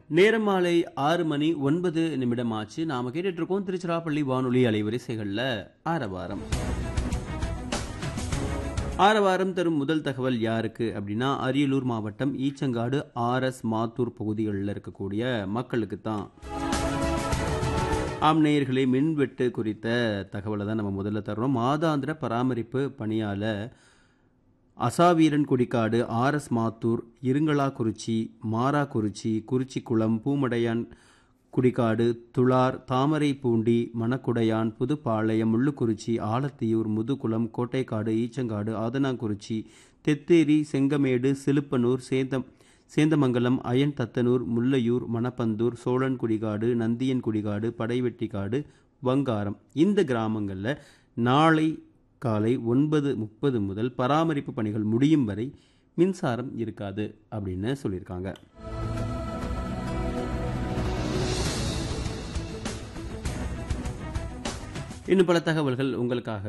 நேரம் மாலை ஆறு மணி ஒன்பது நிமிடம் ஆச்சு நாம கேட்டுட்டு இருக்கோம் திருச்சிராப்பள்ளி வானொலி அலைவரிசைகள்ல ஆரவாரம் ஆரவாரம் தரும் முதல் தகவல் யாருக்கு அப்படின்னா அரியலூர் மாவட்டம் ஈச்சங்காடு ஆர்எஸ் மாத்தூர் பகுதிகளில் இருக்கக்கூடிய மக்களுக்கு தான் ஆம் நேயர்களே மின்வெட்டு குறித்த தகவலை தான் நம்ம முதல்ல தர்றோம் மாதாந்திர பராமரிப்பு பணியால அசாவீரன் குடிக்காடு ஆர்எஸ் மாத்தூர் இருங்கலாக்குறிச்சி மாராக்குறிச்சி குறிச்சிக்குளம் பூமடையான் குடிக்காடு துளார் தாமரைப்பூண்டி மணக்குடையான் புதுப்பாளையம் முள்ளுக்குறிச்சி ஆலத்தியூர் முதுகுளம் கோட்டைக்காடு ஈச்சங்காடு ஆதனாங்குறிச்சி தெத்தேரி செங்கமேடு சிலுப்பனூர் சேந்தம் சேந்தமங்கலம் அயன் தத்தனூர் முல்லையூர் மணப்பந்தூர் சோழன்குடிகாடு நந்தியன்குடிகாடு படைவெட்டிக்காடு வங்காரம் இந்த கிராமங்களில் நாளை காலை ஒன்பது முப்பது முதல் பராமரிப்பு பணிகள் முடியும் வரை மின்சாரம் இருக்காது அப்படின்னு சொல்லியிருக்காங்க இன்னும் பல தகவல்கள் உங்களுக்காக